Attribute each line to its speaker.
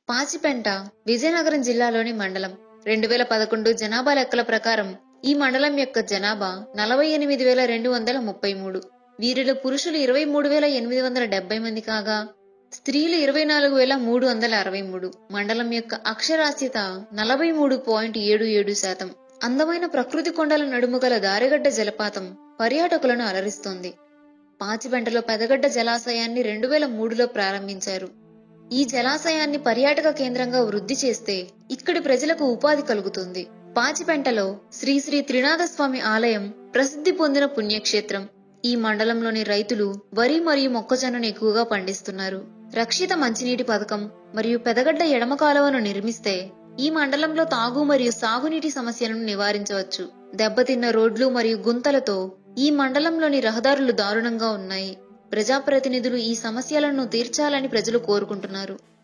Speaker 1: పాచిపెంట విజయనగరం జిల్లాలోని మండలం రెండు వేల పదకొండు జనాభా లెక్కల ప్రకారం ఈ మండలం యొక్క జనాభా నలభై ఎనిమిది వేల రెండు వందల ముప్పై మూడు వీరిలో పురుషులు ఇరవై మూడు వేల ఎనిమిది వందల డెబ్బై మంది కాగా స్త్రీలు ఇరవై నాలుగు వేల మూడు వందల అరవై మూడు మండలం యొక్క అక్షరాస్యత నలభై మూడు పాయింట్ ఏడు ఏడు శాతం అందమైన ప్రకృతి కొండల నడుము గల దారిగడ్డ జలపాతం పర్యాటకులను అలరిస్తోంది పాచిపెంటలో పెదగడ్డ జలాశయాన్ని రెండు వేల మూడులో ప్రారంభించారు ఈ జలాశయాన్ని పర్యాటక కేంద్రంగా వృద్ధి చేస్తే ఇక్కడి ప్రజలకు ఉపాధి కలుగుతుంది పాచిపెంటలో శ్రీ శ్రీ త్రినాథస్వామి ఆలయం ప్రసిద్ధి పొందిన పుణ్యక్షేత్రం ఈ మండలంలోని రైతులు వరి మరియు మొక్కజొన్నను ఎక్కువగా పండిస్తున్నారు రక్షిత మంచినీటి పథకం మరియు పెదగడ్డ ఎడమ కాలువను నిర్మిస్తే ఈ మండలంలో తాగు మరియు సాగునీటి సమస్యలను నివారించవచ్చు దెబ్బతిన్న రోడ్లు మరియు గుంతలతో ఈ మండలంలోని రహదారులు దారుణంగా ఉన్నాయి ప్రజాప్రతినిధులు ఈ సమస్యలను తీర్చాలని ప్రజలు కోరుకుంటున్నారు